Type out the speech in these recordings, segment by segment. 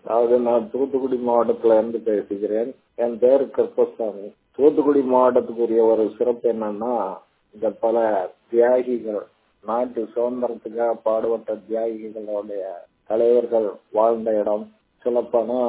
அதாவது நான் தூத்துக்குடி மாவட்டத்துல இருந்து பேசுகிறேன் என் பேர் கருப்பசாமி தூத்துக்குடி மாவட்டத்துக்குரிய ஒரு சிறப்பு என்னன்னா இந்த பல தியாகிகள் நாட்டு சுதந்திரத்துக்காக பாடுபட்ட தியாகிகளுடைய தலைவர்கள் வாழ்ந்த இடம் சொல்லப்போனா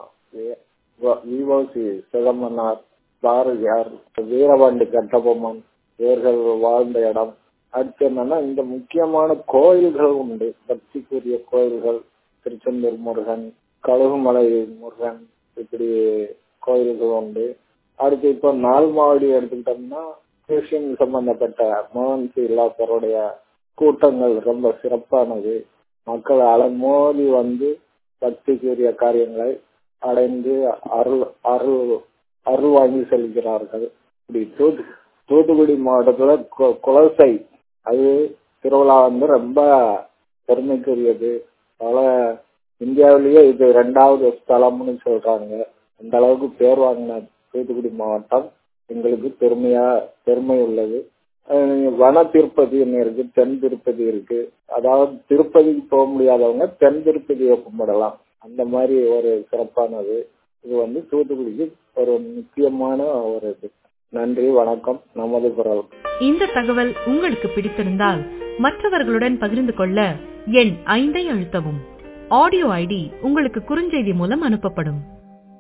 விவோசி சிதம்பரனார் பாரதியார் வீரபாண்டி கட்டபொம்மன் இவர்கள் வாழ்ந்த இடம் அடுத்து என்னன்னா இந்த முக்கியமான கோயில்கள் உண்டு பக்திக்குரிய கோயில்கள் திருச்செந்தூர் முருகன் கழுகுமலை முருகன் இப்படி கோயில்கள் உண்டு அடுத்து இப்போ நால்மாவடி எடுத்துக்கிட்டோம்னா கிறிஸ்டின் சம்பந்தப்பட்ட மோகன் சி இல்லாசருடைய கூட்டங்கள் ரொம்ப சிறப்பானது மக்கள் அலமோதி வந்து பக்திக்குரிய காரியங்களை அடைந்து அருள் அருள் அருள் வாங்கி செல்கிறார்கள் இப்படி தூத்து தூத்துக்குடி மாவட்டத்துல குலசை அது திருவிழா வந்து ரொம்ப பெருமைக்குரியது பல இந்தியாவிலேயே இது ரெண்டாவது ஸ்தலம்னு சொல்றாங்க அந்த அளவுக்கு பேர் வாங்கின தூத்துக்குடி மாவட்டம் எங்களுக்கு பெருமையா பெருமை உள்ளது வன திருப்பதி இருக்கு தென் திருப்பதி இருக்கு அதாவது திருப்பதிக்கு போக முடியாதவங்க தென் திருப்பதியை கும்பிடலாம் அந்த மாதிரி ஒரு சிறப்பானது இது வந்து தூத்துக்குடிக்கு ஒரு முக்கியமான ஒரு இது நன்றி வணக்கம் நமது குரல் இந்த தகவல் உங்களுக்கு பிடித்திருந்தால் மற்றவர்களுடன் பகிர்ந்து கொள்ள எண் ஐந்தை அழுத்தவும் ஆடியோ ஐடி உங்களுக்கு குறுஞ்செய்தி மூலம் அனுப்பப்படும்